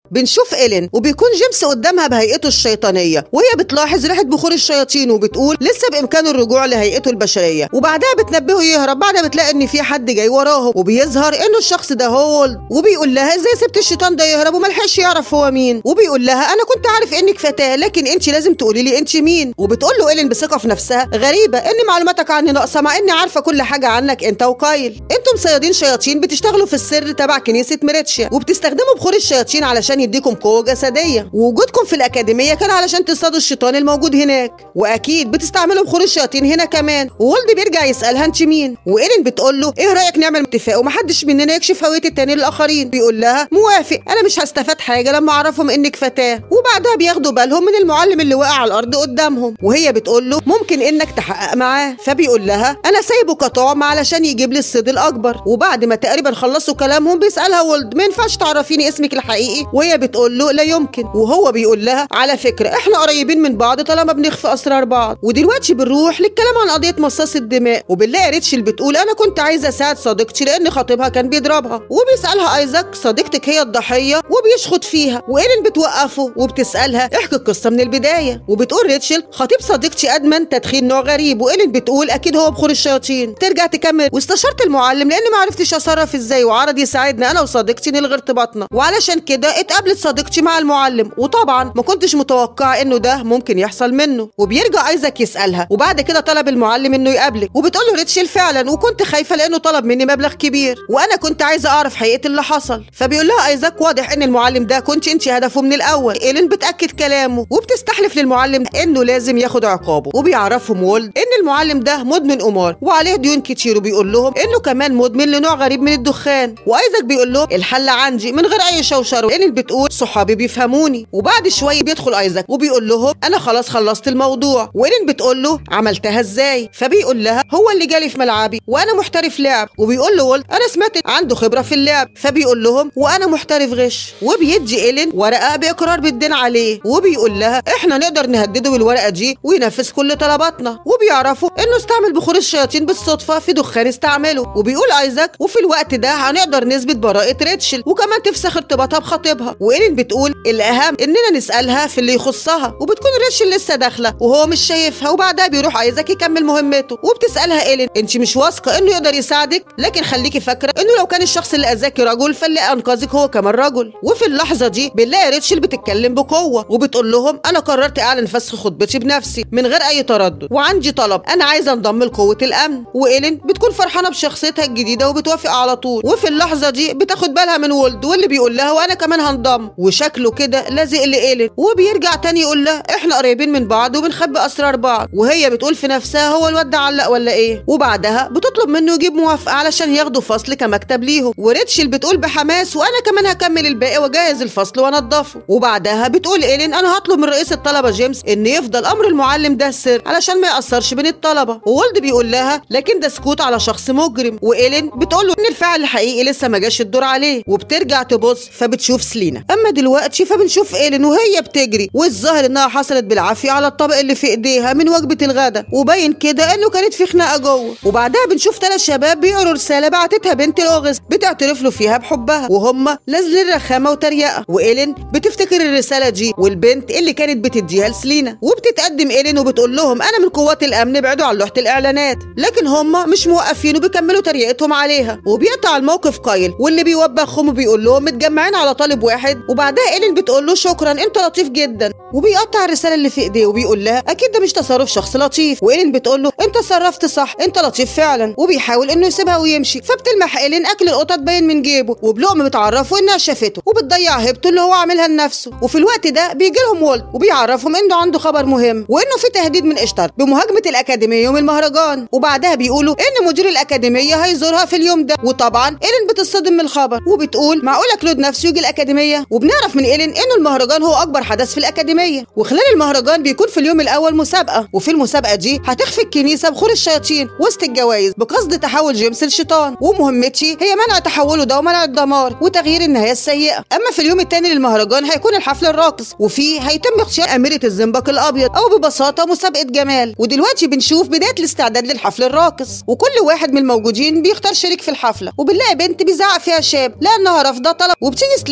بنشوف إيلين وبيكون جيمس قدامها بهيئته الشيطانية وهي بتلاحظ ريحة بخور الشياطين وبتقول لسه بإمكانه الرجوع لهيئته البشرية وبعدها بتنبهه يهرب بعدها بتلاقي إن في حد جاي وراهم وبيظهر إنه الشخص ده هو ولد وبيقول لها إزاي سبت الشيطان ده يهرب وملحقش يعرف هو مين وبيقول لها أنا كنت عارف إنك فتاة لكن أنت لازم تقولي لي أنت مين وبتقول له إيلين بثقة في نفسها غريبة إن معلوماتك عني ناقصة مع إني عارفة كل حاجة عنك أنت وكايل أنتم صيادين شياطين بتشتغلوا في السر تبع كنيسة ميريتشيا وبتستخدموا بخور الشياطين علشان يديكم قوة جسدية ووجودكم في الأكاديمية كان علشان تصطادوا الشيطان الموجود هناك وأكيد بتستعملوا بخور الشياطين هنا كمان وولد بيرجع يسألها أنت مين وإيلين بتقول له إيه رأيك نعمل اتفاق ومحدش مننا يكشف هوية التاني للآخرين بيقول لها موافق أنا مش هستفاد حاجة لما أعرفهم إنك فتاة وبعدها بياخدوا بالهم من المعلم اللي وقع على الأرض قدامهم وهي بتقول له ممكن إنك تحقق معاه فبيقول لها أنا سايبه كطعم علشان يجيب لي الصيد الأكبر وبعد ما تقريبا خلصوا كلامهم بيسألها ولد ما ينفعش تعرفيني اسمك الحقيقي وهي بتقول له لا يمكن وهو بيقول لها على فكرة احنا قريبين من بعض طالما بنخفي أسرار بعض ودلوقتي بنروح للكلام عن قضية مصاص الدماء وبنلاقي ريتشل بتقول أنا كنت عايزة أساعد صديقتي لأن خطيبها كان بيضربها وبيسألها أيزاك صديقتك هي الضحية وبيشخط فيها وإيلين بتوقفه وبتسألها احكي القصة من البداية وبتقول ريتشل خطيب صديقتي أدمن تدخين نوع غريب وإيلين بتقول أكيد هو بخور الشياطين ترجع تكمل واستشرت المعلم لأن ما عرفتش أتصرف إزاي وعرض يساعدنا أنا وصديقتي نلغي ارتباطنا وعلشان كده اتقابلت صديقتي مع المعلم وطبعا ما كنتش متوقعة إنه ده ممكن يحصل منه وبيرجع ايزاك يسألها وبعد كده طلب المعلم إنه يقابلك وبتقول له ريتشل فعلا وكنت خايفة لأنه طلب مني مبلغ كبير وأنا كنت عايزة أعرف حقيقة اللي حصل فبيقول لها ايزاك واضح إن المعلم ده كنت أنت هدفه من الأول إيلين بتأكد كلامه وبتستحلف للمعلم إنه لازم ياخد عقابه وبيعرفهم وولد إن المعلم ده مدمن قمار وعليه ديون كتير وبيقول لهم إنه كمان مدمن لنوع غريب من الدخان وايزاك بيقول لهم الحل عندي من غير اي شوشره إيلين بتقول صحابي بيفهموني وبعد شويه بيدخل ايزاك وبيقول لهم انا خلاص خلصت الموضوع وإيلين بتقول له عملتها ازاي فبيقول لها هو اللي جالي في ملعبي وانا محترف لعب وبيقول له وولد انا سمعت عنده خبره في اللعب فبيقول لهم وانا محترف غش وبيدي إيلين ورقه باقرار بالدين عليه وبيقول لها احنا نقدر نهدده بالورقه دي وينفذ كل طلباتنا وبيعرفوا انه استعمل بخور الشياطين بالصدفه في دخان استعمله وبيقول ايزاك وفي الوقت ده هنقدر نثبت براءه ريتشل وكمان تفسخ ارتباطها بخطيبها وإيلين بتقول الاهم اننا نسالها في اللي يخصها وبتكون ريتشل لسه داخله وهو مش شايفها وبعدها بيروح ايزاك يكمل مهمته وبتسالها إيلين انت مش واثقه انه يقدر يساعدك لكن خليكي فاكره انه لو كان الشخص اللي اذاكي رجل فاللي انقذك هو كمان رجل وفي اللحظه دي بنلاقي ريتشل بتتكلم بقوه وبتقول لهم انا قررت اعلن فسخ خطبتي بنفسي من غير اي تردد وعندي طلب انا عايزه انضم لقوه الامن وايلين بتكون فرحانه بشخصيتها الجديده وبتوافق على طول وفي اللحظه دي بتاخد بالها من ولد واللي بيقول لها وانا كمان هنضم وشكله كده لازق لايلين وبيرجع تاني يقول لها احنا قريبين من بعض وبنخبي اسرار بعض وهي بتقول في نفسها هو الواد ده علق ولا ايه وبعدها بتطلب منه يجيب موافقه علشان ياخدوا فصل كمكتب ليهم وريتشل بتقول بحماس وانا كمان هكمل الباقي واجهز الفصل وانضفه وبعدها بتقول ايلين انا هطلب من رئيس الطلبه جيمس ان يفضل امر المعلم ده سر علشان ما ياثرش بين الطلبه وولد بيقول لها لكن ده سكوت على شخص مجرم وايلين بتقول له ان الفعل الحقيقي لسه ما جاش الدور عليه وبترجع تبص فبتشوف سلينا اما دلوقتي فبنشوف ايلين وهي بتجري والظاهر انها حصلت بالعافيه على الطبق اللي في ايديها من وجبه الغداء وباين كده انه كانت في خناقه جوه وبعدها بنشوف ثلاث شباب بيقروا رساله بعتتها بنت الاوغست بتعترف له فيها بحبها وهم نازلين رخامه وتريقه وايلين بتفتكر الرساله دي والبنت اللي كانت بتديها لسلينا وبتتقدم ايلين وبتقول لهم انا من قوات الامن ابعدوا عن لوحه الاعلانات لكن هم مش موقفين وبيكملوا تريقتهم عليها وبيقطع الموقف قايل واللي بيوبخهم وبيقول لهم متجمعين على طالب واحد وبعدها ايلين بتقول له شكرا انت لطيف جدا وبيقطع الرساله اللي في ايديه وبيقول لها اكيد ده مش تصرف شخص لطيف وايلين بتقول له انت تصرفت صح انت لطيف فعلا وبيحاول انه يسيبها ويمشي فبتلمح ايلين اكل القطط باين من جيبه وبلقمه بتعرفه انها شافته وبتضيع هيبته اللي هو عاملها لنفسه وفي الوقت ده بيجي لهم وولد وبيعرفهم انه عنده خبر مهم وانه في تهديد من اشتر بمهاجمه الاكاديميه يوم المهرجان وبعدها بيقولوا ان مدير الاكاديميه هيزورها في اليوم ده وطبعا ايلين بتصطدم من الخبر وبتقول معقوله كلود نفسه يجي الاكاديميه وبنعرف من ايلين انه المهرجان هو اكبر حدث في الاكاديميه وخلال المهرجان بيكون في اليوم الاول مسابقه وفي المسابقه دي هتخفي الكنيسه بخور الشياطين وسط الجوائز بقصد تحول جيمس لشيطان ومهمتي هي منع تحوله ده ومنع الدمار وتغيير النهايه السيئه اما في اليوم الثاني للمهرجان هيكون الحفل الراقص وفيه هيتم اختيار اميره الزنبق الابيض او ببساطه مسابقه جمال ودلوقتي بنشوف بدايه الاستعداد للحفل الراقص وكل واحد من الموجودين بيختار شريك في الحفله وبنلاقي بنت بيزعق فيها شاب لانها رافضه طلب وبتيجي سلينا وبتحاول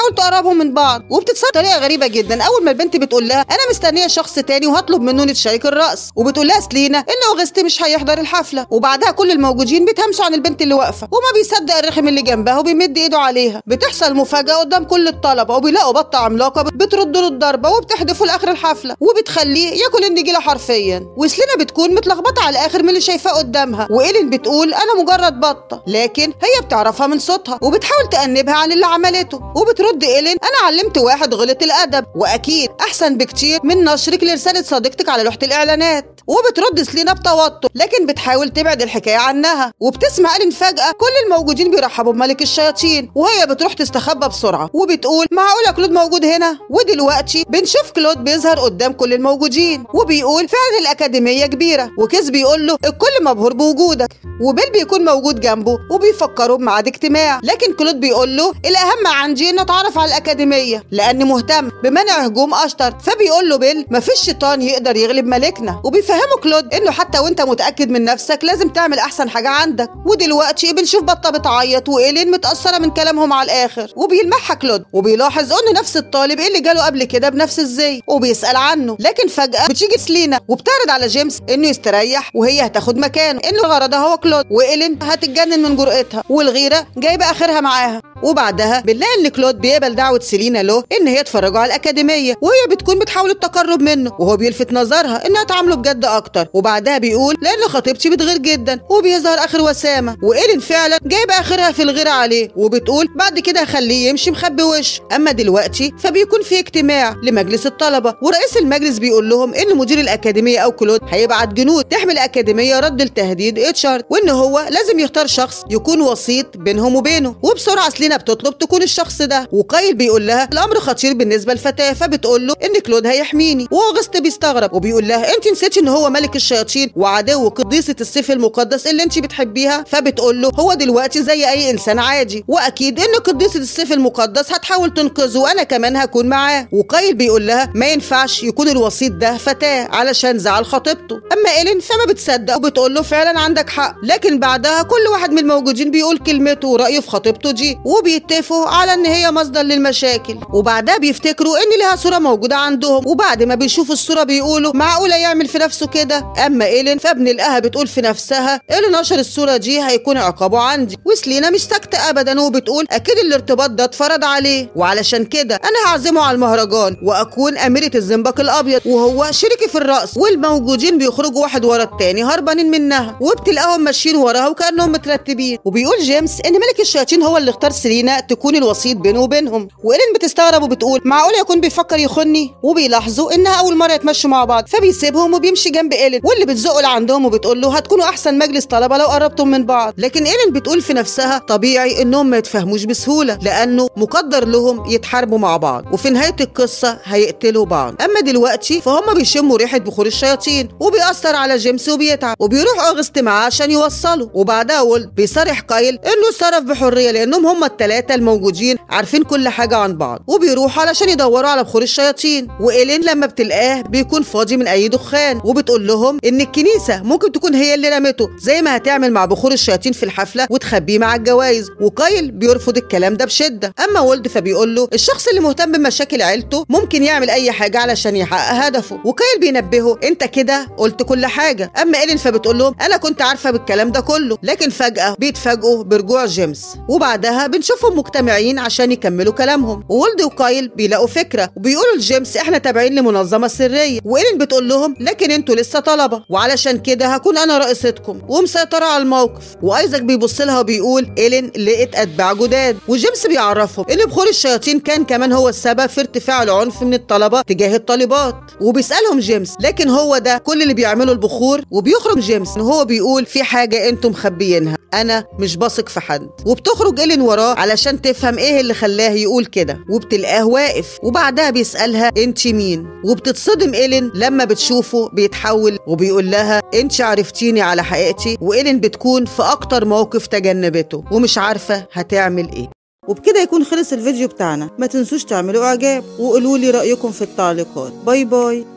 وبتحاول تقربهم من بعض وبتتصرف بطريقه غريبه جدا اول ما البنت بتقول لها انا مستنيه شخص تاني وهطلب منه نتشارك الرقص وبتقول لها سلينا ان اوغست مش هيحضر الحفله وبعدها كل الموجودين بيتهمسوا عن البنت اللي واقفه وما بيصدق الرخم اللي جنبها وبيمد ايده عليها بتحصل مفاجاه قدام كل الطلبه وبيلاقوا بطه عملاقه بترد له الضربه وبتحدفه لاخر الحفله وبتخليه ياكل النجيله حرفيا وسلينا بتكون متلخبطه على الاخر من اللي شايفاه قدامها وايلين بتقول انا مجرد بطه لكن هي بتعرفها من صوتها وبتحاول تأنبها عن اللي عملته وبترد ايلين انا علمت واحد غلط الادب واكيد احسن بكتير من نشرك لرساله صديقتك على لوحه الاعلانات وبترد سلينا بتوتر لكن بتحاول تبعد الحكايه عنها وبتسمع ايلين فجاه كل الموجودين بيرحبوا بملك الشياطين وهي بتروح تستخبى بسرعه وبتقول معقوله كلود موجود هنا ودلوقتي بنشوف كلود بيظهر قدام كل الموجودين وبيقول فعلا الاكاديميه كبيره وكيس بيقول له الكل مبهور بوجودك وبيل بيكون موجود جنبه وبيفكروا بميعاد اجتماع لكن كلود بيقول له الاهم عندي ان اتعرف على الاكاديميه لاني مهتم بمنع هجوم اشطر فبيقول له بيل مفيش شيطان يقدر يغلب ملكنا وبيفهمه كلود انه حتى وانت متاكد من نفسك لازم تعمل احسن حاجه عندك ودلوقتي بنشوف بطه بتعيط وايلين متاثره من كلامهم على الاخر وبيلمحها كلود وبيلاحظ انه نفس الطالب اللي جاله قبل كده بنفس الزي وبيسال عنه لكن فجاه بتيجي سلينا وبتعرض على جيمس انه يستريح وهي هتاخد مكانه انه غرضها هو كلود وايلين هتتجنن من جرأتها والغيره جايبه اخرها معاها وبعدها بنلاقي ان كلود بيقبل دعوه سيلينا له ان هي تفرجه على الاكاديميه وهي بتكون بتحاول التقرب منه وهو بيلفت نظرها انها تعامله بجد اكتر وبعدها بيقول لان خطيبتي بتغير جدا وبيظهر اخر وسامه وايلين فعلا جايبه اخرها في الغيره عليه وبتقول بعد كده هخليه يمشي مخبي وشه اما دلوقتي فبيكون في اجتماع لمجلس الطلبه ورئيس المجلس بيقول لهم ان مدير الاكاديميه او كلود هيبعت جنود تحمي الاكاديميه رد التهديد اتشارد وان هو لازم يختار شخص يكون وسيط بينهم وبينه وبسرعه سلينا بتطلب تكون الشخص ده وقايل بيقول لها الامر خطير بالنسبه للفتاه فبتقول له ان كلود هيحميني واغسط بيستغرب وبيقول لها انت نسيتي ان هو ملك الشياطين وعدو قديسه السيف المقدس اللي انت بتحبيها فبتقول له هو دلوقتي زي اي انسان عادي واكيد ان قديسه السيف المقدس هتحاول تنقذه وانا كمان هكون معاه وقايل بيقول لها ما ينفعش يكون الوسيط ده فتاه علشان زعل خطيبته اما ايلين فما بتصدق وبتقول له فعلا عندك حق لكن بعدها كل واحد من الموجودين بيقول كلمته ورايه في خطيبته دي وبيتفقوا على ان هي مصدر للمشاكل وبعدها بيفتكروا ان لها صوره موجوده عندهم وبعد ما بيشوفوا الصوره بيقولوا معقوله يعمل في نفسه كده اما ايلين فبنلقاها بتقول في نفسها اللي نشر الصوره دي هيكون عقابه عندي وسلينا مش ساكته ابدا وبتقول اكيد الارتباط ده اتفرض عليه وعلشان كده انا هعزمه على المهرجان واكون اميره الزنبق الابيض وهو شريكي في الرقص والموجودين بيخرجوا واحد ورا التاني هربانين منها وبتلاقيهم ماشيين وراها وكانهم مترتبين وبيقول جيمس ان ملك الشياطين هو اللي اختار سيلينا تكون الوسيط بينه وبينهم وايلين بتستغرب وبتقول معقول يكون بيفكر يخني وبيلاحظوا انها اول مره يتمشوا مع بعض فبيسيبهم وبيمشي جنب ايلين واللي بتزقه لعندهم وبتقول له هتكونوا احسن مجلس طلبه لو قربتم من بعض لكن ايلين بتقول في نفسها طبيعي انهم ما يتفاهموش بسهوله لانه مقدر لهم يتحاربوا مع بعض وفي نهايه القصه هيقتلوا بعض اما دلوقتي فهم بيشموا ريحه بخور الشياطين وبيأثر على جيمس وبيتعب وبيروح اوغست معاه عشان يوصله وبعدها وولد بيصرح قايل انه يتصرف بحريه لانهم هم الثلاثه الموجودين عارفين كل حاجه عن بعض وبيروحوا علشان يدوروا على بخور الشياطين وايلين لما بتلقاه بيكون فاضي من اي دخان وبتقول لهم ان الكنيسه ممكن تكون هي اللي رمته زي ما هتعمل مع بخور الشياطين في الحفله وتخبيه مع الجوائز وقايل بيرفض الكلام ده بشده اما ولد فبيقول له الشخص اللي مهتم بمشاكل عيلته ممكن يعمل اي حاجه علشان يحقق هدفه وقايل بينبهه انت كده قلت كل حاجه اما ايلين فبتقول لهم انا كنت عارفه بالكلام ده كله لكن فجاه بيتفاجئوا برجوع جيمس وبعدها بنشوفهم مجتمعين عشان يكملوا كلامهم وولد وكايل بيلاقوا فكره وبيقولوا لجيمس احنا تابعين لمنظمه سريه وايلين بتقول لهم لكن انتوا لسه طلبه وعلشان كده هكون انا رئيستكم ومسيطره على الموقف وايزاك بيبص لها وبيقول ايلين لقيت اتباع جداد وجيمس بيعرفهم ان بخور الشياطين كان كمان هو السبب في ارتفاع العنف من الطلبه تجاه الطالبات وبيسالهم جيمس لكن هو ده كل اللي بيعمله البخور وبيخرج جيمس ان هو بيقول في حاجه انتم مخبيينها انا مش بثق في حد وبتخرج ايلين وراه علشان تفهم ايه اللي خلاه يقول كده وبتلقاه واقف وبعدها بيسالها انت مين وبتتصدم ايلين لما بتشوفه بيتحول وبيقول لها انت عرفتيني على حقيقتي وايلين بتكون في اكتر موقف تجنبته ومش عارفه هتعمل ايه وبكده يكون خلص الفيديو بتاعنا ما تنسوش تعملوا اعجاب وقولوا لي رايكم في التعليقات باي باي